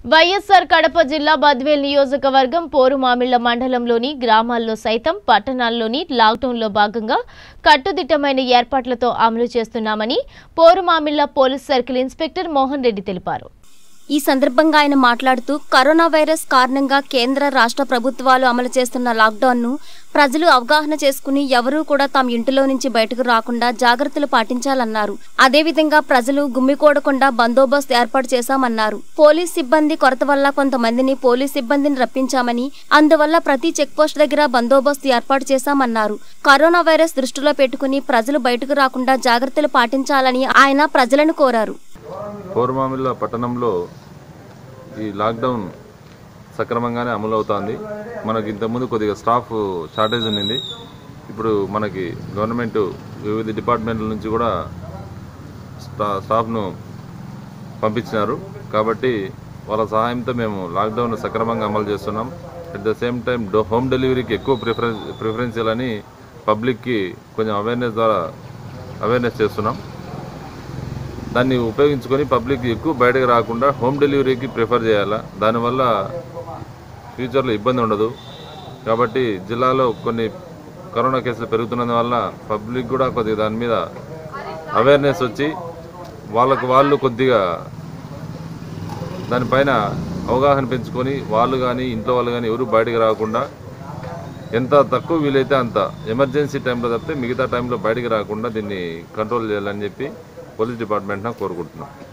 వైఎస్ఆర్ కడప జిల్లా బద్వేల్ నియోజకవర్గం పోరుమామిళ్ల మండలంలోని గ్రామాల్లో సైతం పట్టణాల్లోని లాక్డౌన్లో భాగంగా కట్టుదిట్టమైన ఏర్పాట్లతో అమలు చేస్తున్నామని Porumamilla police circle inspector Mohan Reddy తెలిపారు ఈ సందర్భంగా ఆయన మాట్లాడుతూ కరోనా వైరస్ కారణంగా కేంద్ర రాష్ట్ర ప్రభుత్వాలు అమలు చేస్తున్న లాక్డౌన్ను ప్రజలు అవగాహన చేసుకుని ఎవరూ కూడా తమ ఇంటిలో నుంచి బయటకు రాకుండా జాగ్రత్తలు పాటించాలన్నారు అదేవిధంగా ప్రజలు గుమ్మికూడకుండా బందోబస్తు ఏర్పాటు చేశామన్నారు పోలీస్ సిబ్బంది కొరత వల్ల కొంతమందిని పోలీస్ సిబ్బందిని రప్పించామని అందువల్ల ప్రతి చెక్పోస్ట్ దగ్గర బందోబస్తు ఏర్పాటు చేశామన్నారు కరోనా వైరస్ దృష్టిలో పెట్టుకుని ప్రజలు బయటకు రాకుండా జాగ్రత్తలు పాటించాలని ఆయన ప్రజలను కోరారు కోరమామిల్ల పట్టణంలో ఈ లాక్డౌన్ సక్రమంగానే అమలు అవుతోంది మనకి ఇంతకుముందు కొద్దిగా స్టాఫ్ షార్టేజ్ ఉండింది ఇప్పుడు మనకి గవర్నమెంట్ వివిధ డిపార్ట్మెంట్ల నుంచి కూడా స్టా స్టాఫ్ను పంపించినారు కాబట్టి వాళ్ళ సహాయంతో మేము లాక్డౌన్ సక్రమంగా అమలు చేస్తున్నాం at the same time door home డెలివరీకి ఎక్కువ ప్రిఫరెన్స్ ప్రిఫరెన్స్ ఇవ్వాలని పబ్లిక్కి కొంచెం అవేర్నెస్ ద్వారా అవేర్నెస్ చేస్తున్నాం దాన్ని ఉపయోగించుకొని పబ్లిక్ ఎక్కువ బయటకు రాకుండా హోమ్ డెలివరీకి ప్రిఫర్ చేయాలా దానివల్ల ఫ్యూచర్లో ఇబ్బంది ఉండదు కాబట్టి జిల్లాలో కొన్ని కరోనా కేసులు పెరుగుతున్నందువల్ల పబ్లిక్ కూడా కొద్దిగా దాని మీద అవేర్నెస్ వచ్చి వాళ్ళకు వాళ్ళు కొద్దిగా దానిపైన అవగాహన పెంచుకొని వాళ్ళు కానీ ఇంట్లో వాళ్ళు కానీ ఎవరు బయటకు రాకుండా ఎంత తక్కువ వీలైతే అంత ఎమర్జెన్సీ టైంలో తప్పితే మిగతా టైంలో బయటికి రాకుండా దీన్ని కంట్రోల్ చేయాలని చెప్పి పోలీస్ డిపార్ట్మెంట్న కోరుకుంటున్నాం